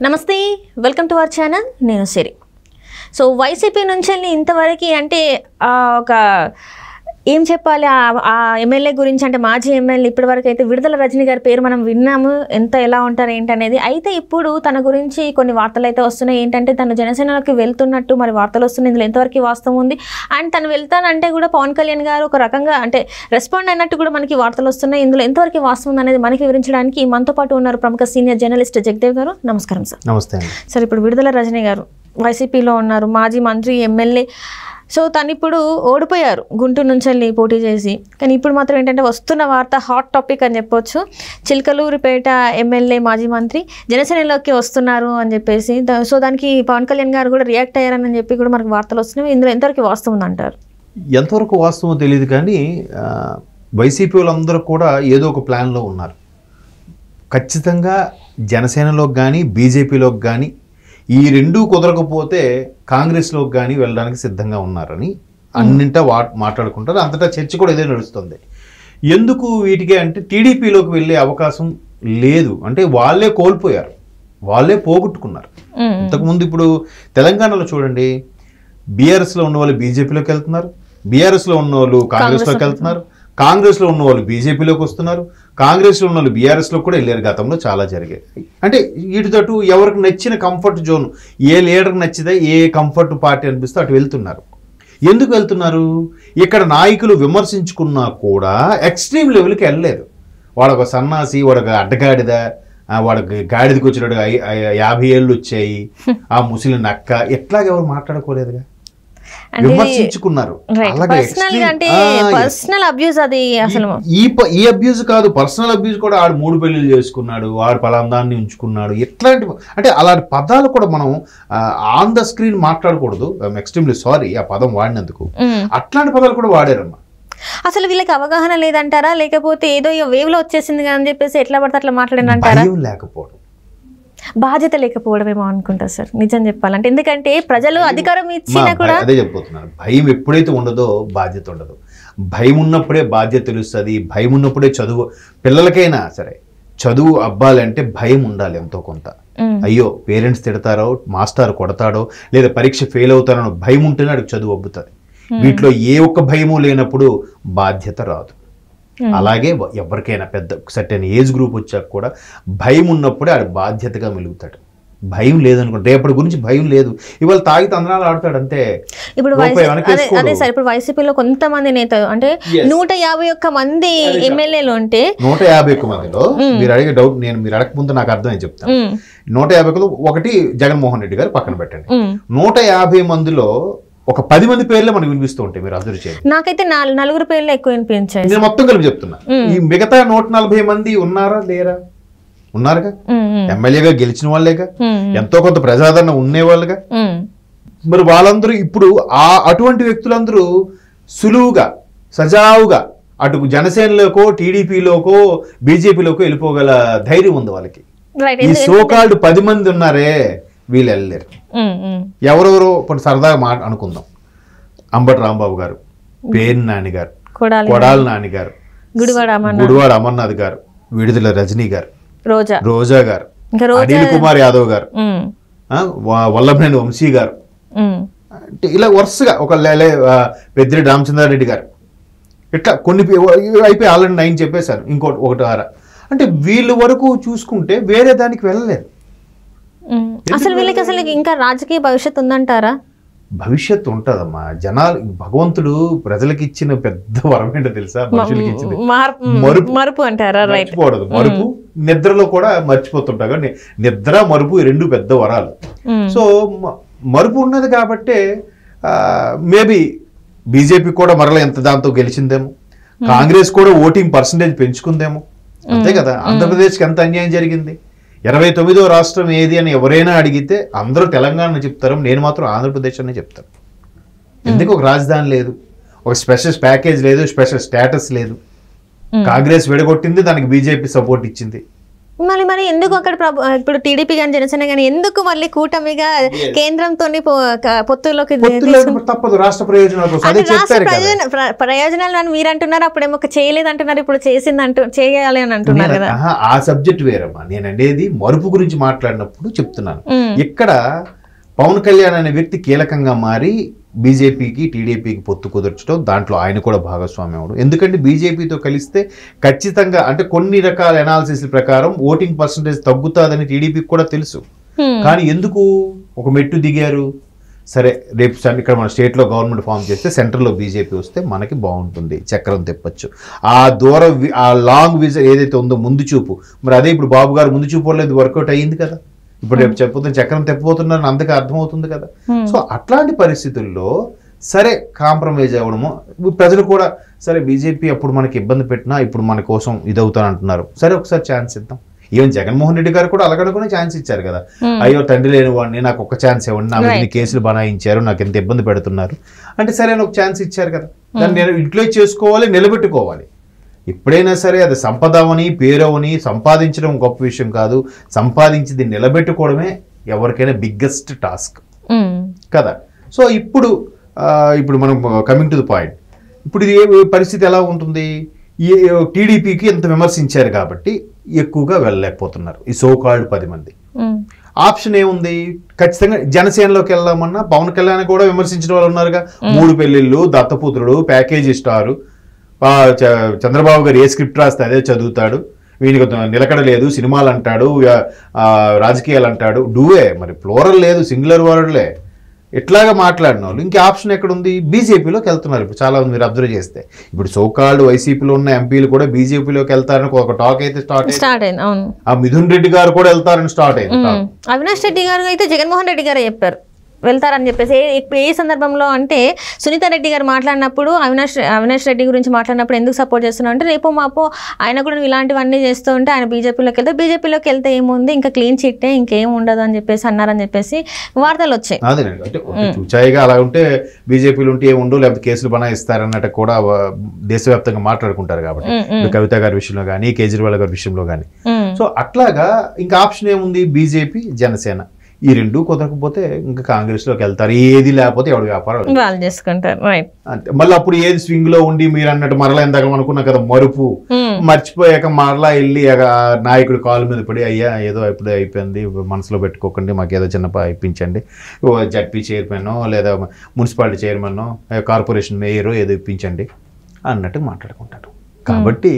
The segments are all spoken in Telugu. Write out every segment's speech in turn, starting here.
నమస్తే వెల్కమ్ టు అవర్ ఛానల్ నేను సిరి సో వైసీపీ నుంచి వెళ్ళి ఇంతవరకు అంటే ఆ, ఒక ఏం చెప్పాలి ఆ- ఆ ఎమ్మెల్యే గురించి అంటే మాజీ ఎమ్మెల్యే ఇప్పటి వరకు అయితే విడుదల రజనీ గారి పేరు మనం విన్నాము ఎంత ఎలా ఉంటారు ఏంటనేది అయితే ఇప్పుడు తన గురించి కొన్ని వార్తలు అయితే వస్తున్నాయి ఏంటంటే తను జనసేనలోకి వెళ్తున్నట్టు మరి వార్తలు వస్తున్నాయి ఇందులో ఎంతవరకు వాస్తవం ఉంది అండ్ తను వెళ్తానంటే కూడా పవన్ కళ్యాణ్ గారు ఒక రకంగా అంటే రెస్పాండ్ అయినట్టు కూడా మనకి వార్తలు వస్తున్నాయి ఇందులో ఎంతవరకు వాస్తవం ఉంది అనేది మనకి వివరించడానికి మనతో పాటు ఉన్నారు ప్రముఖ సీనియర్ జర్నలిస్ట్ జగదేవ్ గారు నమస్కారం సార్ నమస్తే అండి సార్ ఇప్పుడు విడుదల రజనీ గారు వైసీపీలో ఉన్నారు మాజీ మంత్రి ఎమ్మెల్యే సో తను ఇప్పుడు ఓడిపోయారు గుంటూరు నుంచి వెళ్ళి పోటీ చేసి కానీ ఇప్పుడు మాత్రం ఏంటంటే వస్తున్న వార్త హాట్ టాపిక్ అని చెప్పొచ్చు చిలకలూరిపేట ఎమ్మెల్యే మాజీ మంత్రి జనసేనలోకి వస్తున్నారు అని చెప్పేసి దా- సో దానికి పవన్ కళ్యాణ్ గారు కూడా రియాక్ట్ అయ్యారని చెప్పి కూడా మనకు వార్తలు వస్తున్నాయి ఇందులో ఎంతవరకు వాస్తవం ఉందంటారు ఎంతవరకు వాస్తవం తెలియదు కానీ ఆ, వైసీపీ వాళ్ళందరూ కూడా ఏదో ఒక ప్లాన్లో ఉన్నారు ఖచ్చితంగా జనసేనలోకి కానీ బీజేపీలోకి కానీ ఈ రెండూ కుదరకపోతే కాంగ్రెస్లోకి కానీ వెళ్ళడానికి సిద్ధంగా ఉన్నారని అన్నింటా వా మాట్లాడుకుంటారు అంతటా చర్చ కూడా ఇదే నడుస్తుంది ఎందుకు వీటికే అంటే టీడీపీలోకి వెళ్ళే అవకాశం లేదు అంటే వాళ్ళే కోల్పోయారు వాళ్ళే పోగొట్టుకున్నారు మ్మ్. ఇంతకుముందు ఇప్పుడు తెలంగాణలో చూడండి బీఆర్ఎస్లో ఉన్న వాళ్ళు బీజేపీలోకి వెళ్తున్నారు బీఆర్ఎస్లో ఉన్న వాళ్ళు కాంగ్రెస్లోకి వెళ్తున్నారు కాంగ్రెస్లో ఉన్న వాళ్ళు బీజేపీలోకి వస్తున్నారు కాంగ్రెస్లో ఉన్న వాళ్ళు బీఆర్ఎస్లో కూడా వెళ్ళారు గతంలో చాలా జరిగాయి అంటే వీటితోటి ఎవరికి నచ్చిన కంఫర్ట్ జోన్ ఏ లీడర్కి నచ్చితే ఏ కంఫర్ట్ పార్టీ అనిపిస్తే అటు వెళ్తున్నారు ఎందుకు వెళ్తున్నారు ఇక్కడ నాయకులు విమర్శించుకున్నా కూడా ఎక్స్ట్రీమ్ లెవెల్కి వెళ్ళలేదు వాడొక సన్నాసి వాడొక అడ్డగాడిద ఆ, వాడికి గాడిదకి వచ్చినట్టు ఐ- ఐ- యాభై ఏళ్ళు వచ్చాయి ఆ ముసలి నక్క ఎట్లాగ ఎవరు మాట్లాడుకోలేదుగా అంటే ఇది- విమర్శించుకున్నారు రైట్ అలాగే పర్సనల్ extreme- అంటే ఆ, yes. పర్సనల్ అబ్యూస్ అది అసలు ఈ- ఈ ప- ఈ అబ్యూజ్ కాదు పర్సనల్ అబ్యూజ్ కూడా ఆడు మూడు పెళ్లిళ్ళు చేసుకున్నాడు ఆడు పలాందాన్ని ఉంచుకున్నాడు ఎట్లాంటి అంటే అలాంటి పదాలు కూడా మనం ఆన్ ద స్క్రీన్ మాట్లాడకూడదు ఎక్స్ట్రీమ్లీ సారీ ఆ పదం వాడినందుకు మ్మ్. అట్లాంటి పదాలు కూడా వాడారమ్మా అసలు వీళ్ళకి అవగాహన లేదంటారా లేకపోతే ఏదో వేవ్ లో వచ్చేసింది కదా అని చెప్పేసి ఎట్లా పడితే అట్లా మాట్లాడినంటారా భయం లేకపోవడం బాధ్యత లేకపోవడమేమో అనుకుంటా సార్ నిజం చెప్పాలంటే ఎందుకంటే ప్రజలు అధికారం మా ఇచ్చినా భయ- కూడా అదే చెప్పబోతున్నాను భయం ఎప్పుడైతే ఉండదో బాధ్యత ఉండదు భయం ఉన్నప్పుడే బాధ్యత తెలుస్తుంది భయం ఉన్నప్పుడే చదువు పిల్లలకైనా సరే చదువు అబ్బాలంటే భయం ఉండాలి ఎంతో కొంత మ్మ్. అయ్యో పేరెంట్స్ తిడతారో మాస్టర్ కొడతాడో లేదా పరీక్ష ఫెయిల్ అవుతారనో భయం ఉంటేనే అడిగి చదువు అబ్బుతుంది వీటిలో ఏ ఒక్క భయము లేనప్పుడు బాధ్యత రాదు అలాగే వ- ఎవరికైనా పెద్ద సర్టెన్ ఏజ్ గ్రూప్ వచ్చాక కూడా భయం ఉన్నప్పుడే ఆడు బాధ్యతగా మెలుగుతాడు భయం లేదనుకోండి రేపటి గురించి భయం లేదు ఇవాళ తాగి తందనాలు ఆడతాడు అంతే ఇప్పుడు రూపాయి వైసీ- వెనక్కి అదే వేసుకోడు. అదే సార్ ఇప్పుడు వైసీపీలో కొంతమంది నేతలు అంటే Yes. నూట యాభై ఒక్క మంది ఎమ్మెల్యేలు ఉంటే నూట యాభై ఒక్క మందిలో మీరు అడిగే డౌట్ నేను మీరు అడగక ముందు నాకు అర్థమని చెప్తాను మ్మ్. నూట యాభై ఒకలో ఒకటి జగన్మోహన్ రెడ్డి గారు పక్కన పెట్టండి మ్మ్. నూట యాభై మందిలో ఒక పది మంది పేర్లే మనకు వినిపిస్తూ ఉంటాయి మీరు అబ్జర్వ్ చేయండి నాకైతే నాల్- నలుగురు పేర్లు ఎక్కువ వినిపించాయి నేను మొత్తం కలిపి చెప్తున్నా ఈ మిగతా నూట నలభై మంది ఉన్నారా లేరా ఉన్నారుగా మ్మ్. మ్మ్. ఎమ్మెల్యేగా గెలిచిన వాళ్ళేగా మ్మ్. ఎంతో కొంత ప్రజాదరణ ఉండేవాళ్ళుగా మ్మ్. మరి వాళ్ళందరూ ఇప్పుడు ఆ అటువంటి వ్యక్తులందరూ సులువుగా సజావుగా అటు జనసేనలోకో టీడీపీలోకో బీజేపీలోకో వెళ్ళిపోగల ధైర్యం ఉంది వాళ్ళకి రైట్ ఈ ఎందు- సోకాల్డ్ పది మంది ఉన్నారే వీళ్ళు వెళ్ళలేరు మ్మ్. మ్మ్. ఎవరెవరో ఇప్పుడు సరదాగా మాట అనుకుందాం అంబటి రాంబాబు గారు పేరు నాని గారు కొడాలి కొడాల నాని గారు గుడివాడ అమర్నాథ్ గుడివాడ అమర్నాథ్ గారు విడుదల రజనీ గారు రోజా రోజా గారు ఇంకా రోజా అనిల్ కుమార్ యాదవ్ గారు మ్మ్. ఆ, వ- వల్లభనేని వంశీ గారు మ్మ్. అంటే ఇలా వరుసగా ఒక లేలే ఆ, పెద్దిరెడ్డి రామచంద్రారెడ్డి గారు ఇట్లా కొన్ని పే- ఇవి అయిపోయి ఆల్రెడీ నైన్ చెప్పేశాను ఇంకోటి ఒకటి ఆర అంటే వీళ్ళు వరకు చూసుకుంటే వేరే దానికి వెళ్ళలేరు మ్మ్. అసలు వీళ్ళకి అసలు ఇంకా రాజకీయ భవిష్యత్తు ఉందంటారా భవిష్యత్తు ఉంటుందమ్మా జనాలు భగవంతుడు ప్రజలకు ఇచ్చిన పెద్ద వరం ఏంటో తెలుసా మనుషులకి ఇచ్చింది మార్పు మరుపు. మరుపు అంటారా రైట్ మర్చిపోవడదు మరుపు నిద్రలో కూడా మర్చిపోతుంటా కానీ నిద్ర మరుపు ఈ రెండు పెద్ద వరాలు సో మ- మరుపు ఉన్నది కాబట్టే మేబీ బీజేపీ కూడా మరలా ఎంత దాంతో గెలిచిందేమో కాంగ్రెస్ కూడా ఓటింగ్ పర్సంటేజ్ పెంచుకుందేమో అంతే కదా ఆంధ్రప్రదేశ్కి ఎంత అన్యాయం జరిగింది ఇరవై తొమ్మిదో రాష్ట్రం ఏది అని ఎవరైనా అడిగితే అందరూ తెలంగాణ చెప్తారు నేను మాత్రం ఆంధ్రప్రదేశ్ అనే చెప్తాను ఎందుకు ఒక రాజధాని లేదు ఒక స్పెషల్ ప్యాకేజ్ లేదు స్పెషల్ స్టేటస్ లేదు కాంగ్రెస్ విడగొట్టింది దానికి బీజేపీ సపోర్ట్ ఇచ్చింది మళ్ళీ మరి ఎందుకు అక్కడ ప్రభు ఇప్పుడు టీడీపీ కానీ జనసేన కానీ ఎందుకు మళ్ళీ కూటమిగా కేంద్రంతో పొత్తులోకి పొత్తులో తప్పదు రాష్ట్ర ప్రయోజనాల కోసం అదే అంటే రాష్ట్ర చెప్పారు కదా ప్రయోజన ప్ర- ప్రయోజనాలు అని మీరు అంటున్నారు అప్పుడేమో ఒక చేయలేదు అంటున్నారు ఇప్పుడు చేసింది అంటూ చేయాలి అని అంటున్నారు నేను- కదా ఆహా, ఆ సబ్జెక్ట్ వేరమ్మా నేను అనేది మరుపు గురించి మాట్లాడినప్పుడు చెప్తున్నాను ఉమ్, ఇక్కడ పవన్ కళ్యాణ్ అనే వ్యక్తి కీలకంగా మారి బీజేపీకి టీడీపీకి పొత్తు కుదర్చడం దాంట్లో ఆయన కూడా భాగస్వామ్యం అవడం ఎందుకంటే బీజేపీతో కలిస్తే ఖచ్చితంగా అంటే కొన్ని రకాల అనాలిసిస్ ప్రకారం ఓటింగ్ పర్సంటేజ్ తగ్గుతుందని టీడీపీకి కూడా తెలుసు ఉమ్, కానీ ఎందుకు ఒక మెట్టు దిగారు సరే రేపు సన్- ఇక్కడ మన స్టేట్లో గవర్నమెంట్ ఫామ్ చేస్తే సెంటర్లో బీజేపీ వస్తే మనకి బాగుంటుంది చక్రం తిప్పచ్చు ఆ దూర వి- ఆ లాంగ్ విజన్ ఏదైతే ఉందో ముందు చూపు మరి అదే ఇప్పుడు బాబు గారు ముందు చూపు వల్ల ఇది వర్కౌట్ అయ్యింది కదా ఇప్పుడు రేపు చెప్పబోతే చక్రం తిప్పబోతున్నారని అందుకే అర్థమవుతుంది కదా ఉమ్, సో అట్లాంటి పరిస్థితుల్లో సరే కాంప్రమైజ్ అవ్వడము ఇప్పుడు ప్రజలు కూడా సరే బీజేపీ అప్పుడు మనకి ఇబ్బంది పెట్టినా ఇప్పుడు మన కోసం ఇదవుతాను అంటున్నారు సరే ఒకసారి ఛాన్స్ ఇద్దాం ఈవెన్ జగన్మోహన్ రెడ్డి గారు కూడా అలాగనుకునే ఛాన్స్ ఇచ్చారు కదా Hmm. అయ్యో తండ్రి లేని వాడిని నాకు ఒక ఛాన్స్ ఇవ్వండి నా మీద Right. ఇన్ని కేసులు బనాయించారు నాకు ఎంత ఇబ్బంది పెడుతున్నారు అంటే సరే అని ఒక ఛాన్స్ ఇచ్చారు కదా దాన్ని నేను యూటిలైజ్ చేసుకోవాలి నిలబెట్టుకోవాలి ఎప్పుడైనా సరే అది సంపద అవని పేరు అవని సంపాదించడం గొప్ప విషయం కాదు సంపాదించింది నిలబెట్టుకోవడమే ఎవరికైనా బిగ్గెస్ట్ టాస్క్ ఉమ్, కదా సో ఇప్పుడు ఆ, ఇప్పుడు మనం కమింగ్ టు ద పాయింట్ ఇప్పుడు ఇది ఏ పరిస్థితి ఎలా ఉంటుంది ఈ టీడీపీకి ఎంత విమర్శించారు కాబట్టి ఎక్కువగా వెళ్ళలేకపోతున్నారు ఈ సోకాల్డ్ పది మంది ఉమ్, ఆప్షన్ ఏముంది ఖచ్చితంగా జనసేనలోకి వెళ్దామన్నా పవన్ కళ్యాణ్ కూడా విమర్శించిన వాళ్ళు ఉన్నారుగా మూడు పెళ్లిళ్ళు దత్తపుత్రుడు ప్యాకేజీ స్టారు ఆ, చ- చంద్రబాబు గారు ఏ స్క్రిప్ట్ రాస్తే అదే చదువుతాడు వీనికి నిలకడ లేదు సినిమాలు అంటాడు ఆ, రాజకీయాలు అంటాడు డూవే మరి ఫ్లోరల్ లేదు సింగులర్ వర్డ్లే ఇట్లాగా మాట్లాడిన వాళ్ళు ఇంకే ఆప్షన్ ఎక్కడ ఉంది బీజేపీలోకి వెళ్తున్నారు ఇప్పుడు చాలా మంది మీరు అబ్జర్వ్ చేస్తే ఇప్పుడు సోకాల్డ్ వైసీపీలో ఉన్న ఎంపీలు కూడా బీజేపీలోకి వెళ్తారని ఒక టాక్ అయితే స్టార్ట్ అయింది స్టార్ట్ అయింది అవును ఆ మిథున్ రెడ్డి గారు కూడా వెళ్తారని స్టార్ట్ అయింది ఉమ్, talk. అవినాష్ రెడ్డి గారు అయితే జగన్మోహన్ రెడ్డి గారే చెప్పారు వెళ్తారని చెప్పేసి ఏ- ఇప్పుడు ఏ సందర్భంలో అంటే సునీత రెడ్డి గారు మాట్లాడినప్పుడు అవినాష్ అవినాష్ రెడ్డి గురించి మాట్లాడినప్పుడు ఎందుకు సపోర్ట్ చేస్తున్నావు అంటే రేపు మాపో ఆయన కూడా నువ్వు ఇలాంటివన్నీ చేస్తూ ఉంటే ఆయన బీజేపీలోకి వెళ్తే బీజేపీలోకి వెళ్తే ఏముంది ఇంకా క్లీన్ చిట్టే ఇంకేం ఉండదు అని చెప్పేసి అన్నారని చెప్పేసి వార్తలు వచ్చాయి అదేనండి అంటే ఒక చూచాయిగా అలా ఉంటే బీజేపీలు ఉంటే ఏముండవు లేకపోతే కేసులు బనాయిస్తారన్నట్టు కూడా వ- దేశవ్యాప్తంగా మాట్లాడుకుంటారు కాబట్టి ఉమ్, ఉమ్, ఇప్పుడు కవిత గారి విషయంలో కానీ కేజ్రీవాల్ గారి విషయంలో కానీ ఉమ్, సో అట్లాగా ఇంకా ఆప్షన్ ఏముంది బీజేపీ జనసేన ఈ రెండు కుదరకపోతే ఇంకా కాంగ్రెస్లోకి వెళ్తారు ఏది లేకపోతే ఎవడు వ్యాపారం వాడు. వాళ్ళు చేసుకుంటారు రైట్ అంతే మళ్ళీ అప్పుడు ఏది స్వింగ్ లో ఉండి మీరు అన్నట్టు మరలా ఎందాక అనుకున్నా కదా మరుపు ఉమ్, మర్చిపోయాక మరలా వెళ్ళి ఆ నాయకుడు కాలు మీద పడి అయ్యా ఏదో ఇప్పుడే అయిపోయింది మనసులో పెట్టుకోకండి మాకు ఏదో చిన్న ప- ఇప్పించండి ఓ జడ్పీ చైర్మన్ లేదా మున్సిపాలిటీ చైర్మన్ కార్పొరేషన్ మేయర్ ఏదో ఇప్పించండి అన్నట్టు మాట్లాడుకుంటారు కాబట్టి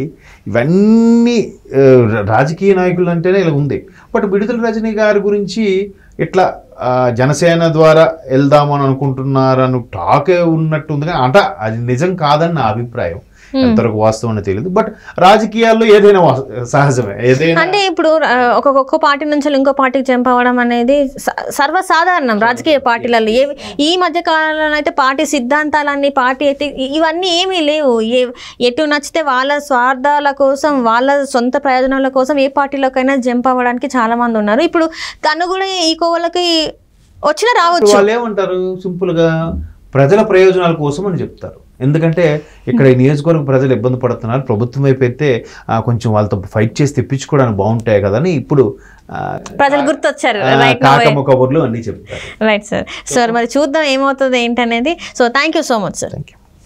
ఇవన్నీ ఆ, రాజకీయ నాయకులు అంటేనే ఇలా ఉంది బట్ విడుదల రజనీ గారి గురించి ఇట్లా ఆ, జనసేన ద్వారా వెళ్దామని అనుకుంటున్నారని టాకే ఉన్నట్టుంది కానీ అంట అది నిజం కాదని నా అభిప్రాయం ఎంతవరకు వాస్తవం అని తెలియదు బట్ రాజకీయాల్లో ఏదైనా వా- సహజమే ఏదైనా అంటే ఇప్పుడు ఆ, ఒక ఒక్క పార్టీ నుంచి ఇంకో పార్టీకి జంప్ అవ్వడం అనేది స- సర్వసాధారణం రాజకీయ పార్టీలలో ఏ ఈ మధ్య కాలంలో అయితే పార్టీ సిద్ధాంతాలన్నీ పార్టీ అయితే ఇ- ఇవన్నీ ఏమీ లేవు ఏ ఎటు నచ్చితే వాళ్ళ స్వార్థాల కోసం వాళ్ళ సొంత ప్రయోజనాల కోసం ఏ పార్టీలోకైనా జంప్ అవ్వడానికి చాలా మంది ఉన్నారు ఇప్పుడు తను కూడా ఈ కోవలకి వచ్చిన రావచ్చు వాళ్ళు ఏమంటారు సింపుల్ గా ప్రజల ప్రయోజనాల కోసం అని చెప్తారు ఎందుకంటే ఇక్కడ ఈ నియోజకవర్గ ప్రజలు ఇబ్బంది పడుతున్నారు ప్రభుత్వం వైపు అయితే ఆ, కొంచెం వాళ్ళతో ఫైట్ చేసి తెప్పించుకోవడానికి బాగుంటాయి కదా అని ఇప్పుడు ఆ, ప్రజలు గుర్తొచ్చారు ఆ, రైట్ కాకమ్మ కబుర్లు అన్నీ చెప్తారు రైట్ సార్ సార్ మరి చూద్దాం ఏమవుతుంది ఏంటనేది so thank you so much sir thank you